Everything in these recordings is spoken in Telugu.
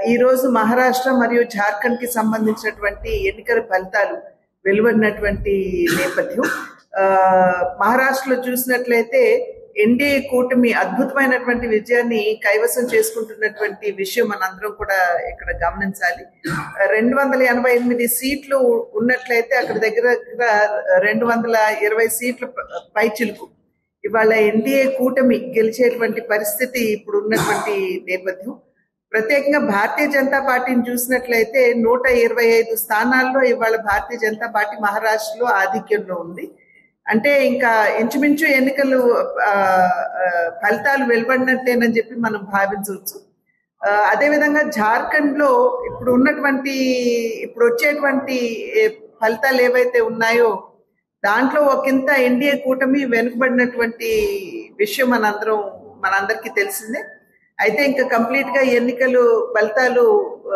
ఈ రోజు మహారాష్ట్ర మరియు జార్ఖండ్ కి సంబంధించినటువంటి ఎన్నికల ఫలితాలు వెలువడినటువంటి నేపథ్యం ఆ, మహారాష్ట్రలో చూసినట్లయితే ఎన్డీఏ కూటమి అద్భుతమైనటువంటి విజయాన్ని కైవసం చేసుకుంటున్నటువంటి విషయం మనందరం కూడా ఇక్కడ గమనించాలి రెండు వందల ఎనభై ఎనిమిది సీట్లు ఉన్నట్లయితే అక్కడ దగ్గర దగ్గర రెండు వందల ఇరవై సీట్లు ప- పైచిలుకు ఇవాళ ఎన్డీఏ కూటమి గెలిచేటువంటి పరిస్థితి ఇప్పుడు ఉన్నటువంటి నేపథ్యం ప్రత్యేకంగా భారతీయ జనతా పార్టీని చూసినట్లయితే నూట ఇరవై ఐదు స్థానాల్లో ఇవాళ భారతీయ జనతా పార్టీ మహారాష్ట్రలో ఆధిక్యంలో ఉంది అంటే ఇంకా ఇంచుమించు ఎన్నికలు ఆ, ఆ, ఫలితాలు వెలువడినట్టేనని చెప్పి మనం భావించవచ్చు ఆ, అదేవిధంగా జార్ఖండ్ లో ఇప్పుడు ఉన్నటువంటి ఇప్పుడు వచ్చేటువంటి ఏ, ఫలితాలు ఏవైతే ఉన్నాయో దాంట్లో ఒకంత ఎన్డీఏ కూటమి వెనుకబడినటువంటి విషయం మనందరం మనందరికీ తెలిసిందే అయితే ఇంకా కంప్లీట్ గా ఎన్నికలు ఫలితాలు ఆ,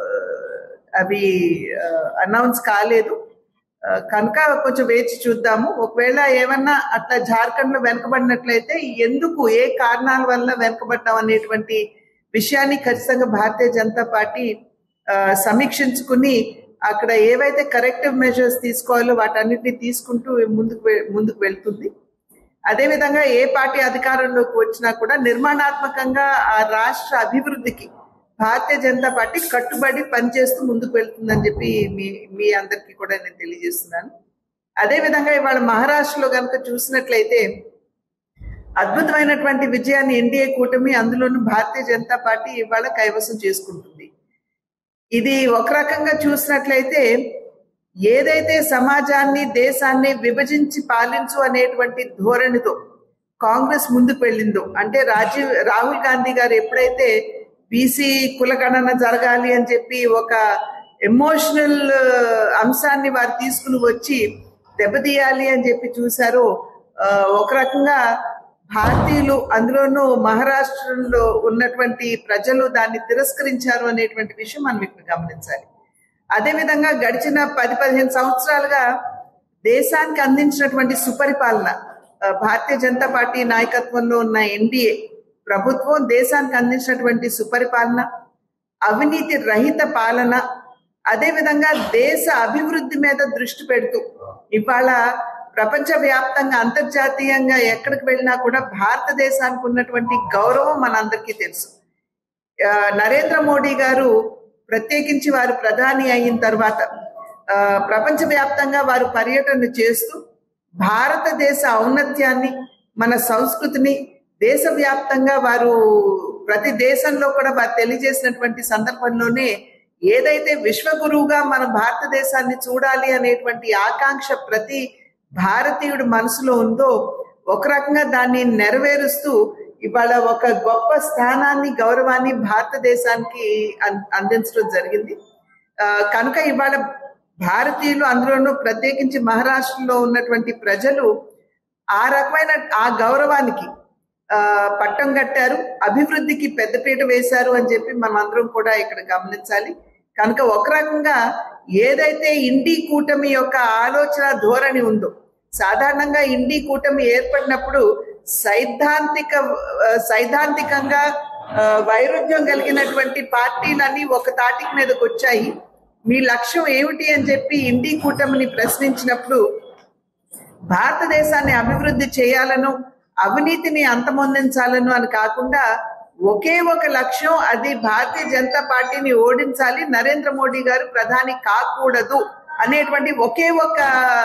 అవి అనౌన్స్ కాలేదు ఆ, కనుక కొంచెం వేచి చూద్దాము ఒకవేళ ఏమన్నా అట్లా జార్ఖండ్ లో వెనకబడినట్లయితే ఎందుకు ఏ కారణాల వల్ల వెనకబడ్డాం అనేటువంటి విషయాన్ని ఖచ్చితంగా భారతీయ జనతా పార్టీ ఆ, సమీక్షించుకుని అక్కడ ఏవైతే కరెక్టివ్ మెజర్స్ తీసుకోవాలో వాటన్నిటిని తీసుకుంటూ ముందుకు వె- ముందుకు వెళ్తుంది అదేవిధంగా ఏ పార్టీ అధికారంలోకి వచ్చినా కూడా నిర్మాణాత్మకంగా ఆ రాష్ట్ర అభివృద్ధికి భారతీయ జనతా పార్టీ కట్టుబడి పనిచేస్తూ ముందుకు వెళ్తుందని చెప్పి మీ మీ అందరికీ కూడా నేను తెలియజేస్తున్నాను అదేవిధంగా ఇవాళ మహారాష్ట్రలో కనుక చూసినట్లయితే అద్భుతమైనటువంటి విజయాన్ని ఎన్డీఏ కూటమి అందులోనూ భారతీయ జనతా పార్టీ ఇవాళ కైవసం చేసుకుంటుంది ఇది ఒక రకంగా చూసినట్లయితే ఏదైతే సమాజాన్ని దేశాన్ని విభజించి పాలించు అనేటువంటి ధోరణితో కాంగ్రెస్ ముందుకు వెళ్ళిందో అంటే రాజీవ్ రాహుల్ గాంధీ గారు ఎప్పుడైతే బీసీ కులగణన జరగాలి అని చెప్పి ఒక ఎమోషనల్ అంశాన్ని వారు తీసుకుని వచ్చి దెబ్బతీయాలి అని చెప్పి చూశారో ఆ, ఒక రకంగా భారతీయులు అందులోనూ మహారాష్ట్రలో ఉన్నటువంటి ప్రజలు దాన్ని తిరస్కరించారు అనేటువంటి విషయం మనం ఇక్కడ గమనించాలి అదేవిధంగా గడిచిన పది పదిహేను సంవత్సరాలుగా దేశానికి అందించినటువంటి సుపరిపాలన ఆ, భారతీయ జనతా పార్టీ నాయకత్వంలో ఉన్న ఎన్డీఏ ప్రభుత్వం దేశానికి అందించినటువంటి సుపరిపాలన అవినీతి రహిత పాలన అదేవిధంగా దేశ అభివృద్ధి మీద దృష్టి పెడుతూ ఇవాళ ప్రపంచ వ్యాప్తంగా అంతర్జాతీయంగా ఎక్కడికి వెళ్ళినా కూడా భారతదేశానికి ఉన్నటువంటి గౌరవం మనందరికీ తెలుసు ఆ, నరేంద్ర మోడీ గారు ప్రత్యేకించి వారు ప్రధాని అయిన తర్వాత ఆ, ప్రపంచవ్యాప్తంగా వారు పర్యటన చేస్తూ భారతదేశ ఔన్నత్యాన్ని మన సంస్కృతిని దేశవ్యాప్తంగా వారు ప్రతి దేశంలో కూడా వారు తెలియజేసినటువంటి సందర్భంలోనే ఏదైతే విశ్వగురువుగా మన భారతదేశాన్ని చూడాలి అనేటువంటి ఆకాంక్ష ప్రతి భారతీయుడి మనసులో ఉందో ఒక రకంగా దాన్ని నెరవేరుస్తూ ఇవాళ ఒక గొప్ప స్థానాన్ని గౌరవాన్ని భారతదేశానికి అం- అందించడం జరిగింది ఆ, కనుక ఇవాళ భారతీయులు అందులోనూ ప్రత్యేకించి మహారాష్ట్రలో ఉన్నటువంటి ప్రజలు ఆ రకమైన ఆ గౌరవానికి ఆ, పట్టం కట్టారు అభివృద్ధికి పెద్దపీట వేశారు అని చెప్పి మనం అందరం కూడా ఇక్కడ గమనించాలి కనుక ఒక రకంగా ఏదైతే ఇండి కూటమి యొక్క ఆలోచన ధోరణి ఉందో సాధారణంగా ఇండి కూటమి ఏర్పడినప్పుడు సైద్ధాంతిక ఆ, సైద్ధాంతికంగా ఆ, వైరుధ్యం కలిగినటువంటి పార్టీలన్నీ ఒక తాటికి మీదకి వచ్చాయి మీ లక్ష్యం ఏమిటి అని చెప్పి ఇండి కూటమిని ప్రశ్నించినప్పుడు భారతదేశాన్ని అభివృద్ధి చేయాలను అవినీతిని అంతమొందించాలను అని కాకుండా ఒకే ఒక లక్ష్యం అది భారతీయ జనతా పార్టీని ఓడించాలి నరేంద్ర మోడీ గారు ప్రధాని కాకూడదు అనేటువంటి ఒకే ఒక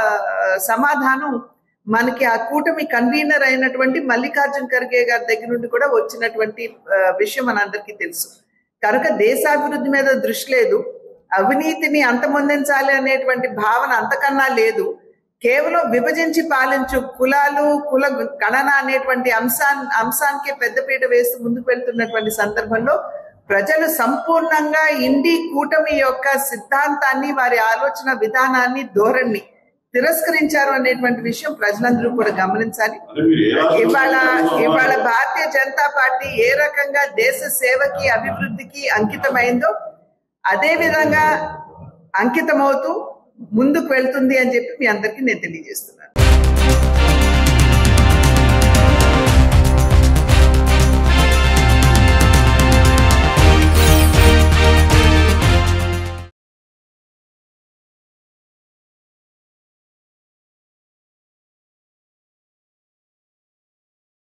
సమాధానం మనకి ఆ కూటమి కన్వీనర్ అయినటువంటి మల్లికార్జున్ ఖర్గే గారి దగ్గర నుండి కూడా వచ్చినటువంటి ఆ, విషయం మనందరికీ తెలుసు కనుక దేశాభివృద్ధి మీద దృష్టి లేదు అవినీతిని అంతమొందించాలి అనేటువంటి భావన అంతకన్నా లేదు కేవలం విభజించి పాలించు కులాలు కుల గణన అనేటువంటి అంశాన్ అంశానికే పెద్దపీట వేస్తూ ముందుకు వెళ్తున్నటువంటి సందర్భంలో ప్రజలు సంపూర్ణంగా ఇండి కూటమి యొక్క సిద్ధాంతాన్ని వారి ఆలోచన విధానాన్ని ధోరణి తిరస్కరించారు అనేటువంటి విషయం ప్రజలందరూ కూడా గమనించాలి ఇవాళ ఇవాళ భారతీయ జనతా పార్టీ ఏ రకంగా దేశ సేవకి అభివృద్ధికి అంకితమైందో అదే విధంగా అంకితమవుతూ ముందుకు వెళ్తుంది అని చెప్పి మీ అందరికీ నేను తెలియజేస్తున్నాను